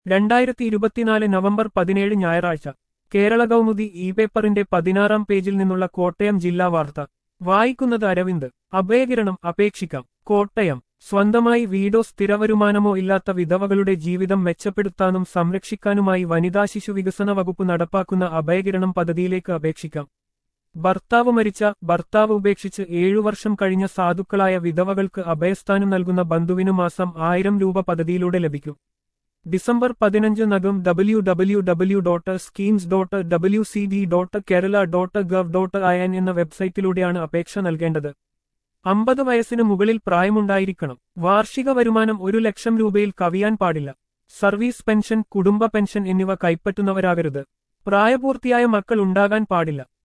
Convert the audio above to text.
രണ്ടായിരത്തി ഇരുപത്തിനാല് നവംബർ പതിനേഴ് ഞായറാഴ്ച കേരള കൗമുദി ഇ പേപ്പറിന്റെ പതിനാറാം പേജിൽ നിന്നുള്ള കോട്ടയം ജില്ലാ വാർത്ത വായിക്കുന്നത് അരവിന്ദ് അഭയകിരണം അപേക്ഷിക്കാം കോട്ടയം സ്വന്തമായി വീടോ സ്ഥിരവരുമാനമോ ഇല്ലാത്ത വിധവകളുടെ ജീവിതം മെച്ചപ്പെടുത്താനും സംരക്ഷിക്കാനുമായി വനിതാ ശിശു വികസന വകുപ്പ് നടപ്പാക്കുന്ന അഭയകിരണം പദ്ധതിയിലേക്ക് അപേക്ഷിക്കാം ഭർത്താവ് മരിച്ച ഭർത്താവ് ഉപേക്ഷിച്ച് ഏഴു വർഷം കഴിഞ്ഞ സാധുക്കളായ വിധവകൾക്ക് അഭയസ്ഥാനം നൽകുന്ന ബന്ധുവിനു മാസം ആയിരം രൂപ പദ്ധതിയിലൂടെ ലഭിക്കും ഡിസംബർ പതിനഞ്ചിനകം W W W dot schemes dot W C D dot Kerala dot gov dot I N എന്ന വെബ്സൈറ്റിലൂടെയാണ് അപേക്ഷ നൽകേണ്ടത് അമ്പത് വയസ്സിന് മുകളിൽ പ്രായമുണ്ടായിരിക്കണം വാർഷിക വരുമാനം ഒരു ലക്ഷം രൂപയിൽ കവിയാൻ പാടില്ല സർവീസ് പെൻഷൻ കുടുംബ പെൻഷൻ എന്നിവ കൈപ്പറ്റുന്നവരാകരുത് പ്രായപൂർത്തിയായ മക്കൾ ഉണ്ടാകാൻ പാടില്ല